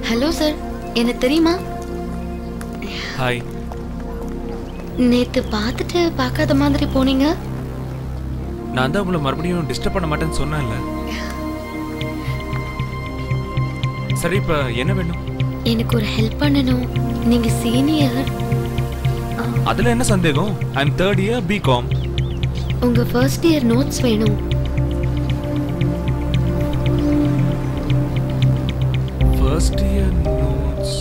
Hello sir என்ன தெரியுமா hi நேத்து பார்த்துட்டு பார்க்காத மாதிரி போனீங்க நான் தான் உங்களை மறுபடியும் டிஸ்டர்ப் பண்ண மாட்டேன்னு சொன்னேன்ல சரி இப்போ என்ன வேணும் எனக்கு ஒரு ஹெல்ப் பண்ணணும் நீங்க சீனியர் அதில் என்ன சந்தேகம் I am third year BCom உங்க ஃபர்ஸ்ட் இயர் நோட்ஸ் வேணும் first year notes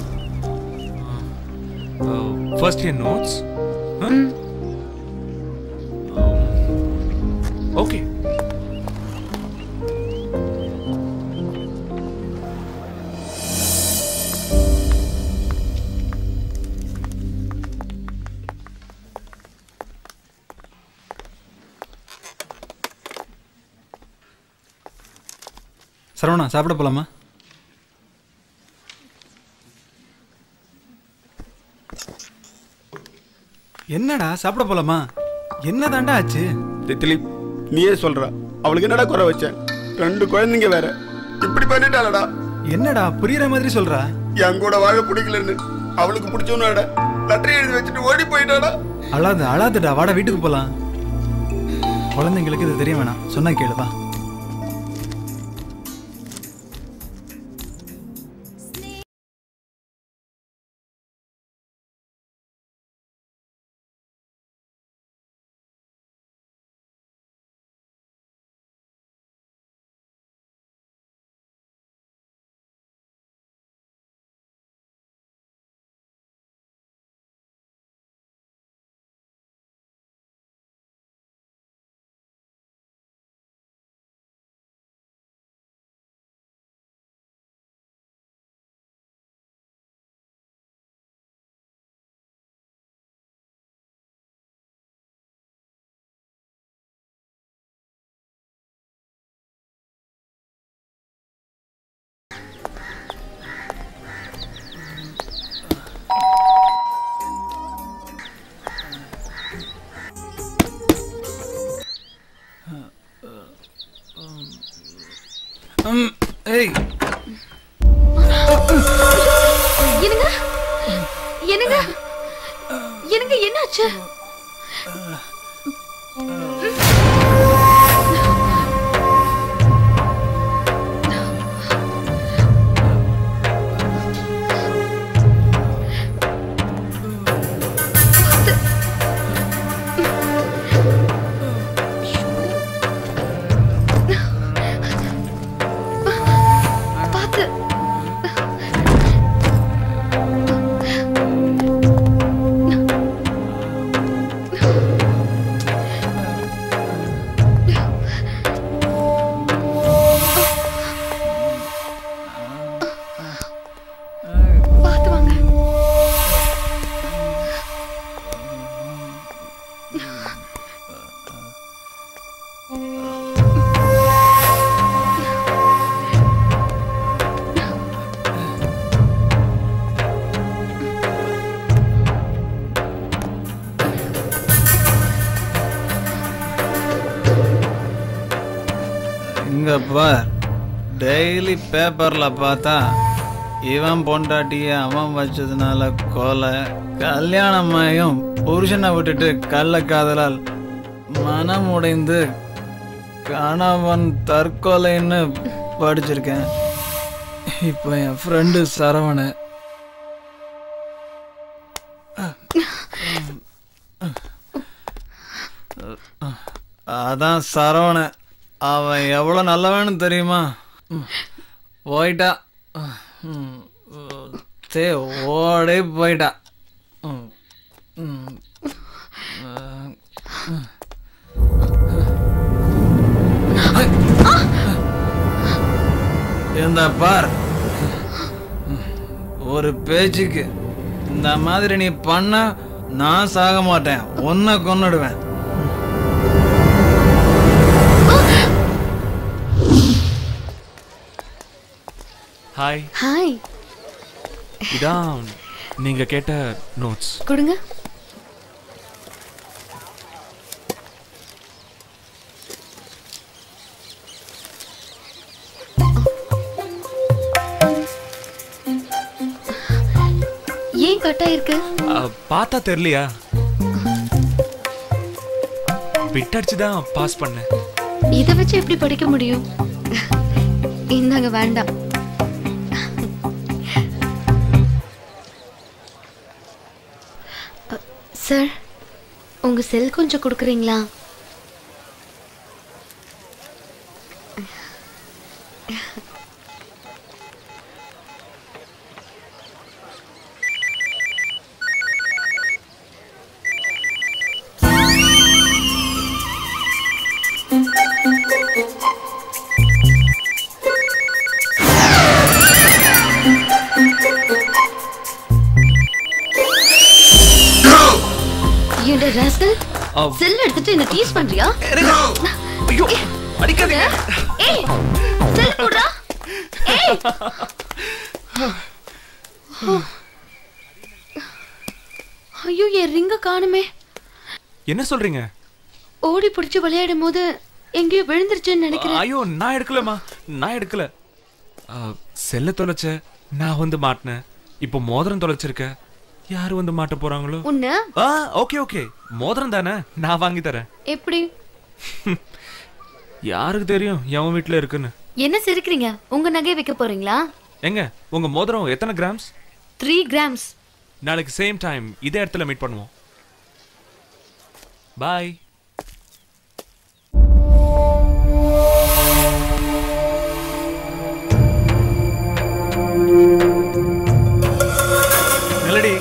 first year notes ம். ஓகே சரவணா சாப்பிட போலாமா என்னடா சாப்பிட போலாமா என்னதாண்டா ஆச்சு தித்திலிப் நீயே சொல்ற அவளுக்கு என்னடா குறை வச்சேன் ரெண்டு குழந்தைங்க வேற இப்படி பண்ணிட்டாளடா என்னடா புரியுற மாதிரி சொல்றா என் கூட வாழ பிடிக்கலன்னு அவளுக்கு பிடிச்சவனோட லெட்டர் எழுதி வச்சுட்டு ஓடி போயிட்டாடா அழாது அழாதுடா வாடா வீட்டுக்கு போலாம் குழந்தைங்களுக்கு இது தெரிய வேணாம் சொன்னா கேளுப்பா ம், ஏய் என்னங்க என்னங்க என்னங்க என்னாச்சு பார்த்து பார்த்து வாங்க இங்க பார் டெய்லி பேப்பர்ல பார்த்தா இவன் பொண்டாட்டிய அவன் வச்சதுனால கொலை கல்யாணமாயும் புருஷனை விட்டுட்டு கள்ள காதலால் மனம் உடைந்து கணவன் தற்கொலைன்னு படிச்சிருக்கேன் இப்போ என் ஃப்ரெண்டு சரவண அதான் சரவண அவன் எவ்வளோ நல்லவன்னு தெரியுமா ம், போயிட்டா ம், சே ஓடே போயிட்டா ம், ம், ம். இந்த பார் ஒரு பேச்சுக்கு இந்த மாதிரி நீ பண்ண நான் சாக மாட்டேன் உன்னை கொன்னுடுவேன் ஹாய் ஹாய் இதான் நீங்கள் கேட்ட நோட்ஸ் கொடுங்க கட் ஆயிருக்கு அ, பார்த்தா தெரியலையா பிட் அடிச்சு தான் பாஸ் பண்ணேன் இதை வச்சு எப்படி படிக்க முடியும் இந்தாங்க வேண்டாம் அ, சார் உங்க செல் கொஞ்சம் கொடுக்குறீங்களா என்னோட ராஸ்கல் அ, செல் எடுத்துட்டு என்ன டீஸ் பண்றியா இருங்க. ஐயோ அடிக்காதீங்க ஏய் செல் குடுறா ஏய் ஐயோ என் ரிங்க காணுமே என்ன சொல்றீங்க ஓடி பிடிச்சு விளையாடும் போது எங்கேயோ விழுந்துருச்சுன்னு நினைக்கிறேன் ஐயோ நான் எடுக்கலமா நான் எடுக்கல அ, செல்ல தொலைச்ச நான் வந்து மாட்டினேன் இப்போ மோதிரம் தொலைச்சிருக்க யாரு வந்து மாட்ட போறாங்களோ உன்ன ஆ ஓகே ஓகே மோதிரம் தானே நான் வாங்கி தரேன் எப்படி யாருக்கு தெரியும் எவன் வீட்ல இருக்குன்னு என்ன சிரிக்கிறீங்க உங்க நகை வைக்க போறீங்களா எங்க உங்க மோதிரம் எத்தனை கிராம்ஸ் த்ரீ கிராம்ஸ் நாளைக்கு சேம் டைம் இதே இடத்துல மீட் பண்ணுவோம் பாய் மெலடி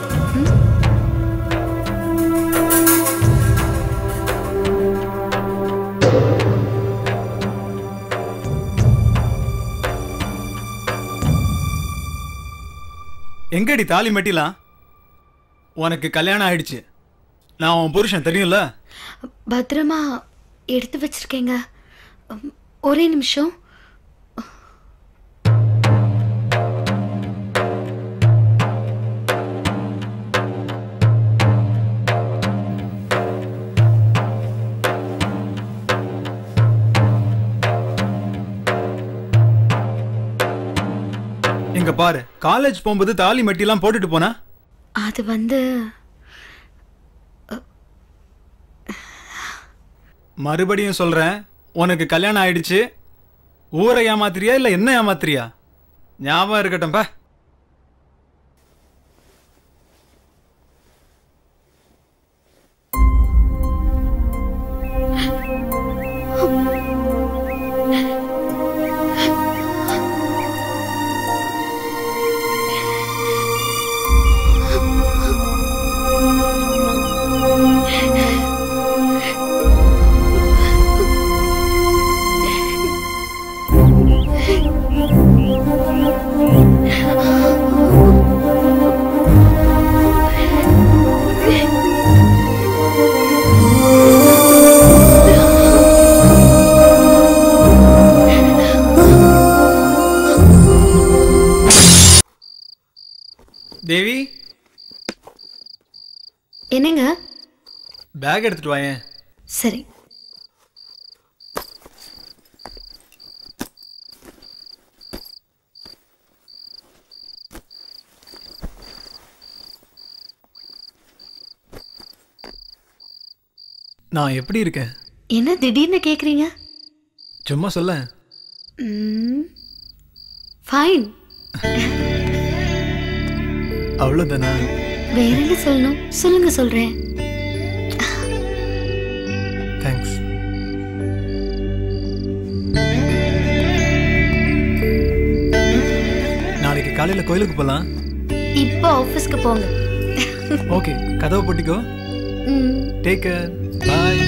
எங்கடி தாலி மெட்டிலாம் உனக்கு கல்யாணம் ஆயிடுச்சு நான் உன் புருஷன் தெரியும்ல பத்திரமா எடுத்து வச்சிருக்கேங்க உம், ஒரே நிமிஷம் இங்க பாரு காலேஜ் போகும்போது தாலி மெட்டிலாம் போட்டுட்டு போனா அது வந்து மறுபடியும் சொல்றேன் உனக்கு கல்யாணம் ஆயிடுச்சு ஊரை ஏமாத்துறியா இல்ல என்ன ஏமாத்துறியா ஞாபகம் இருக்கட்டும் பா தேவி என்னங்க பேக் எடுத்துட்டு வாயேன் சரி நான் எப்படி இருக்கேன் என்ன திடீர்னு கேக்குறீங்க சும்மா சொல்ல ஃபைன் அவ்வளோதானா வேற என்ன சொல்லணும் சொல்லுங்க சொல்றேன் தேங்க்ஸ் நாளைக்கு காலையில் கோயிலுக்கு போகலாம் இப்போ ஆஃபீஸ்க்கு போங்க ஓகே கதவை போட்டிக்கோ ம் டேக் கேர் பாய்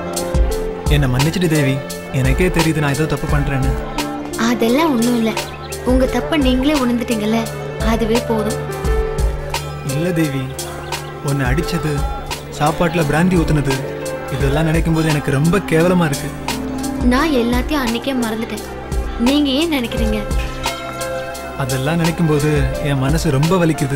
என்னை மன்னிச்சிடு தேவி எனக்கே தெரியுது நான் ஏதோ தப்பு பண்ணுறேன்னு அதெல்லாம் ஒன்றும் இல்லை உங்க தப்ப நீங்களே உணர்ந்துட்டீங்கல்ல அதுவே போதும் இல்ல தேவி உன்னை அடிச்சது சாப்பாட்டுல பிராந்தி ஊத்துனது இதெல்லாம் நினைக்கும் போது எனக்கு ரொம்ப கேவலமா இருக்கு நான் எல்லாத்தையும் அன்னைக்கே மறந்துட்டேன் நீங்க ஏன் நினைக்கிறீங்க அதெல்லாம் நினைக்கும் போது என் மனசு ரொம்ப வலிக்குது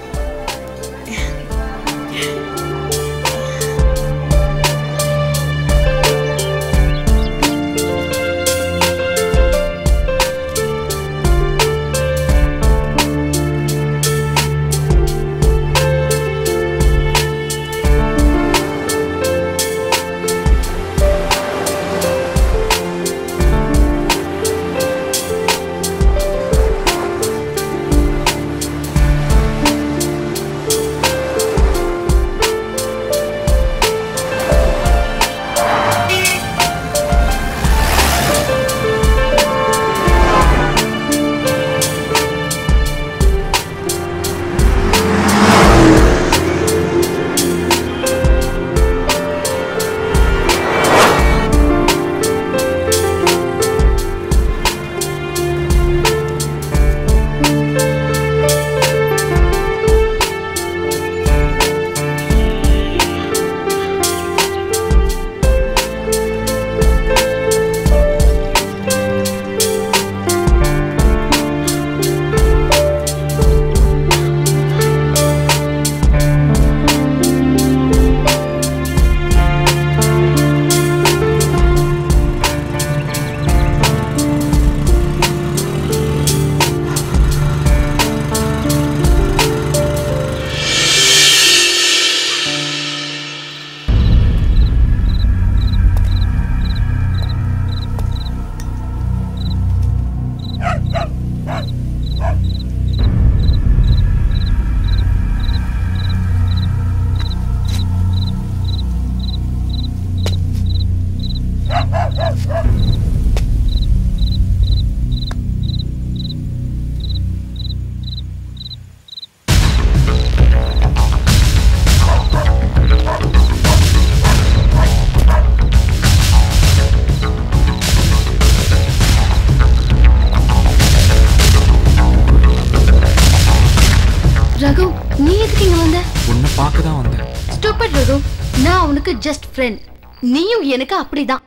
ரகு நீ எதுக்கு இங்க வந்த உன்னை பார்க்க தான் வந்தேன் ஸ்டூபிட் ரகு நான் உனக்கு ஜஸ்ட் ஃப்ரெண்ட் நீயும் எனக்கு அப்படிதான்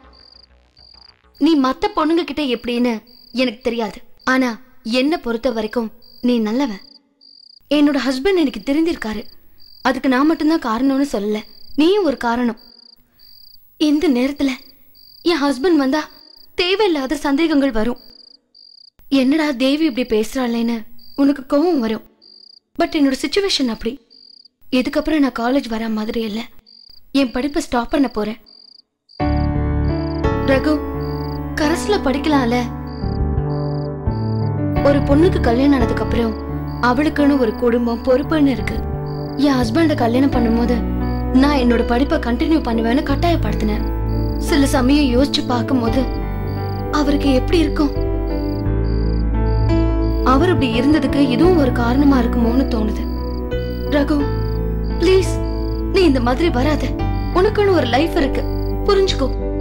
நீ மத்த பொண்ணுங்க கிட்ட எப்படின்னு எனக்கு தெரியாது ஆனா என்ன பொறுத்த வரைக்கும் நீ நல்லவன் என்னோட ஹஸ்பண்ட் எனக்கு தெரிஞ்சிருக்காரு அதுக்கு நான் மட்டும்தான் காரணம்னு சொல்லல நீயும் ஒரு காரணம் இந்த நேரத்துல என் ஹஸ்பண்ட் வந்தா தேவையில்லாத சந்தேகங்கள் வரும் என்னடா தேவி இப்படி பேசுறாளேன்னு உனக்கு கோவம் வரும் பட் என்னோட சுச்சுவேஷன் அப்படி இதுக்கப்புறம் நான் காலேஜ் வர மாதிரி இல்லை என் படிப்பை ஸ்டாப் பண்ண போறேன் ரகு கரஸ்ல படிக்கலாம்ல ஒரு பொண்ணுக்கு கல்யாணம் ஆனதுக்கு அப்புறம் அவளுக்குன்னு ஒரு குடும்பம் பொறுப்புன்னு இருக்கு என் ஹஸ்பண்ட கல்யாணம் பண்ணும்போது நான் என்னோட படிப்பை கண்டினியூ பண்ணுவேன்னு கட்டாயப்படுத்தினேன் சில சமயம் யோசிச்சு பார்க்கும்போது அவருக்கு எப்படி இருக்கும் அவர் அப்படி இருந்ததுக்கு இதுவும் ஒரு காரணமா இருக்குமோன்னு தோணுது ரகு ப்ளீஸ் நீ இந்த மாதிரி வராத உனக்குன்னு ஒரு லைஃப் இருக்கு புரிஞ்சுக்கோ